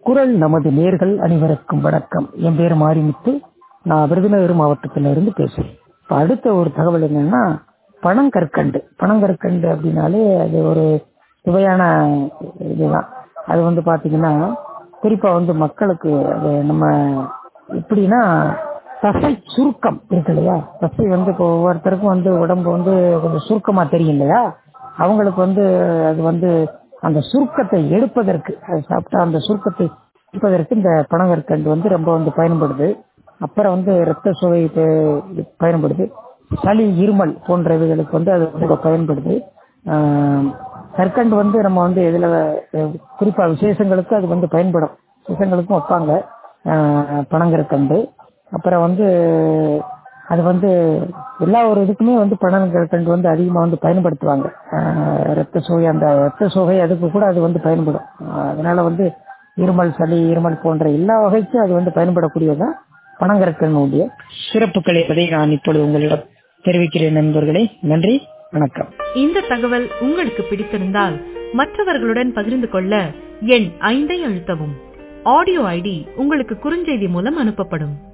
குரல் நமது நேர்கள் அனைவருக்கும் வணக்கம் என் பேர் மாரிமுத்து நான் விருதுநகர் மாவட்டத்தில இருந்து பேசுறேன் இப்ப அடுத்த ஒரு தகவல் என்னன்னா பனங்கற்கண்டு பனங்கற்கண்டு அப்படின்னாலே அது ஒரு சுவையான இதுதான் அது வந்து பாத்தீங்கன்னா குறிப்பா வந்து மக்களுக்கு அது நம்ம எப்படின்னா தசை சுருக்கம் இருக்கு இல்லையா தசை வந்து இப்போ ஒவ்வொருத்தருக்கும் வந்து உடம்பு வந்து கொஞ்சம் சுருக்கமா தெரியும் இல்லையா அவங்களுக்கு வந்து அது வந்து அந்த சுருக்கத்தை எடுப்பதற்கு அது சாப்பிட்டா அந்த சுருக்கத்தை எடுப்பதற்கு இந்த பனங்கற்கண்டு வந்து ரொம்ப வந்து பயன்படுது அப்புறம் வந்து ரத்த சுவை ப- பயன்படுது சளி இருமல் போன்றவைகளுக்கு வந்து அது வந்து பயன்படுது ஆஹ் கற்கண்டு வந்து நம்ம வந்து இதுல அஹ், குறிப்பா விசேஷங்களுக்கு அது வந்து பயன்படும் விசேஷங்களுக்கும் வைப்பாங்க ஆஹ், பனங்கற்கண்டு அப்புறம் வந்து அது வந்து எல்லா ஒரு இதுக்குமே வந்து பனங்கற்கண்டு வந்து அதிகமாக வந்து பயன்படுத்துவாங்க ஆஹ், ரத்த சோகை அந்த ரத்த சோகை அதுக்கு கூட அது வந்து பயன்படும் ஆஹ், அதனால வந்து இருமல் சளி இருமல் போன்ற எல்லா வகைக்கும் அது வந்து பயன்படக்கூடியதுதான் பனங்கற்கண்டுடைய சிறப்புகள் என்பதை நான் இப்பொழுது உங்களிடம் தெரிவிக்கிறேன் நண்பர்களே நன்றி வணக்கம் இந்த தகவல் உங்களுக்கு பிடித்திருந்தால் மற்றவர்களுடன் பகிர்ந்து கொள்ள எண் ஐந்தை அழுத்தவும் ஆடியோ ஐடி உங்களுக்கு குறுஞ்செய்தி மூலம் அனுப்பப்படும்